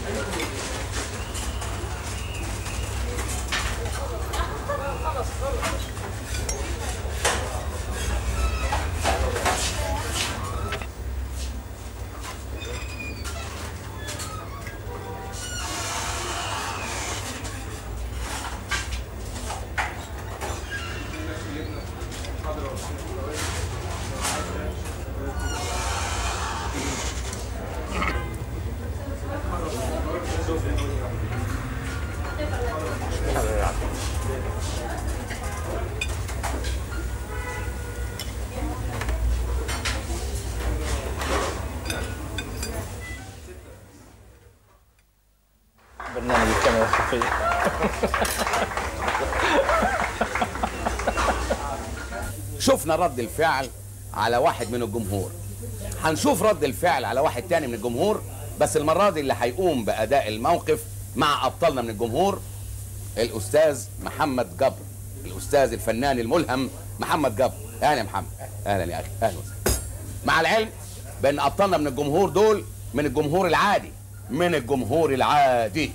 برنامج الكاميرا الخفية شفنا رد الفعل على واحد من الجمهور هنشوف رد الفعل على واحد تاني من الجمهور بس المرة دي اللي هيقوم بأداء الموقف مع أبطالنا من الجمهور الأستاذ محمد جبر الأستاذ الفنان الملهم محمد جبر أهلا يا محمد أهلا يا أخي أهلا وسهلا مع العلم بأن أبطالنا من الجمهور دول من الجمهور العادي من الجمهور العادي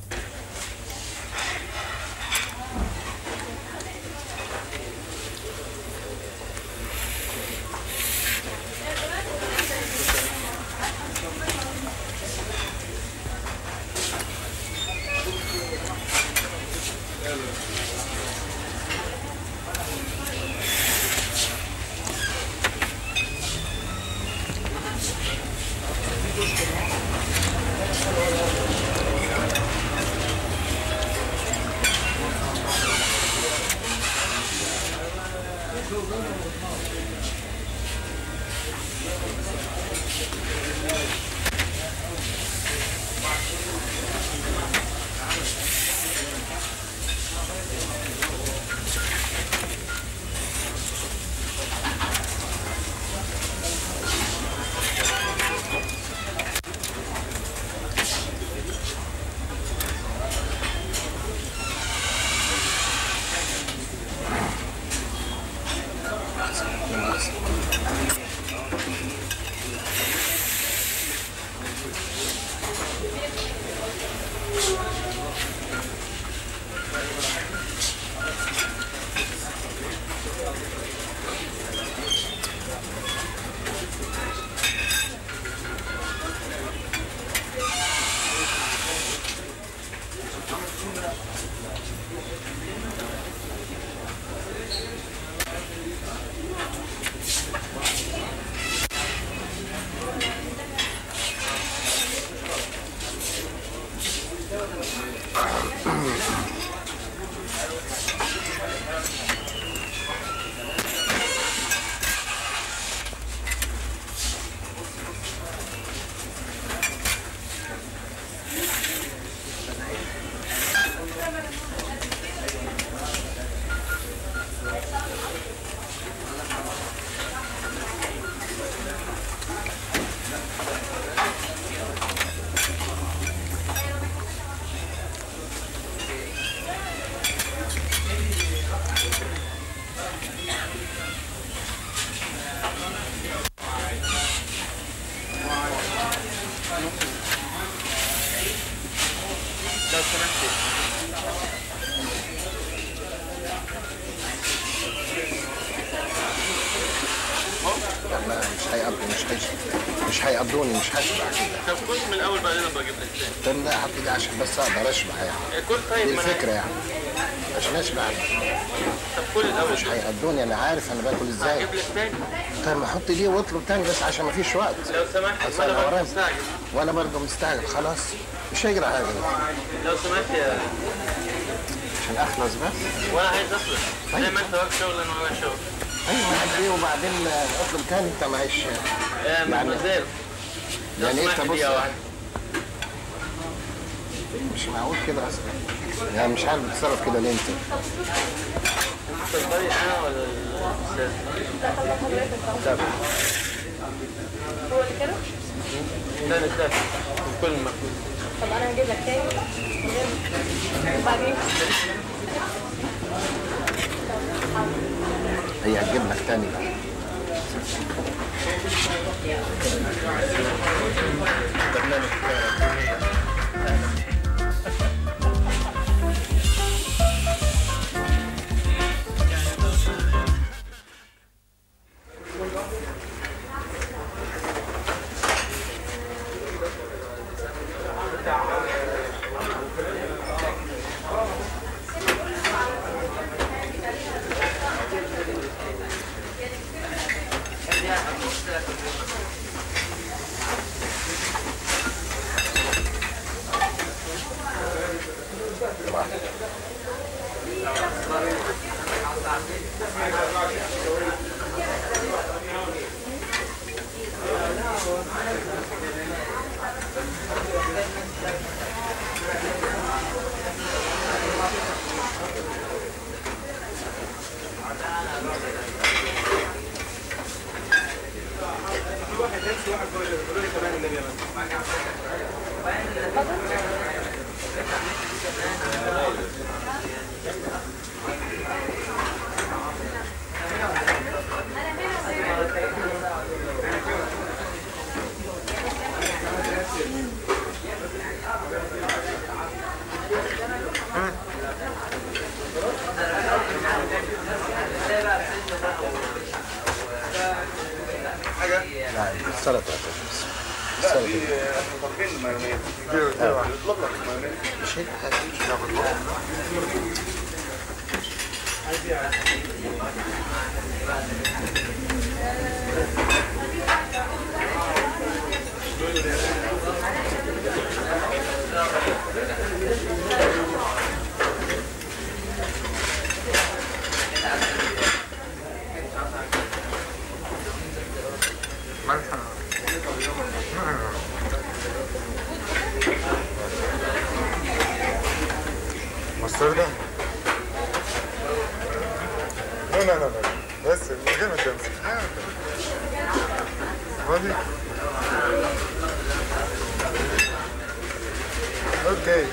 لو سمحتي لا مش هيقضوا مش هيش مش هيقضوني مش هشبع كده طب كل من الاول بعدين ابقى اجيب لك تاني طب لا حط ايدي عشان بس اقدر اشبع يعني كل طيب دي ما أنا- الفكره يعني عشان اشبع طب كل الاول مش هيقضوني انا عارف انا باكل ازاي اجيب لك تاني طب ما احط دي واطلب تاني بس عشان ما فيش وقت لو سمحت أصل ما أنا انا برضه ورايا. مستعجل وانا برضه مستعجل خلاص مش هيجرى حاجه لو سمحت يا عشان اخلص بس وانا عايز اخلص زي ما انت واقف شغل انا واقف شغل ايوه عدي وبعدين اطلب تاني انت معيش يا يعني- مدمزيل لو يعني انت سمحت بص دقيقة واحدة. مش معقول كده اصلا يعني مش عارف بتتصرف كده ليه انت اتفضلي انا ولا الاستاذ؟ طب هو اللي كده لا الاستاذ كل ما طب انا هجيب لك تاني من غير- وبعدين هي هتجيب لك تاني بقى برنامج السلطه السلطه مش هيك حاجه مستردة؟ لا لا لا لا بس من غير ما تمسك فاضي؟ اوكي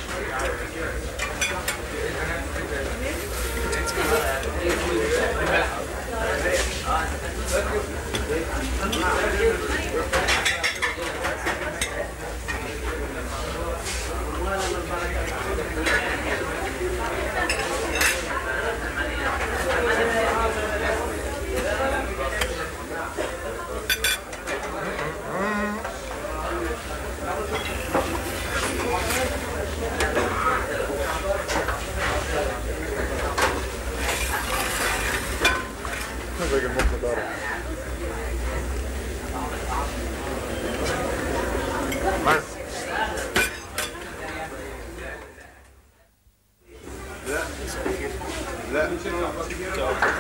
باقي المخ ضارب بس لا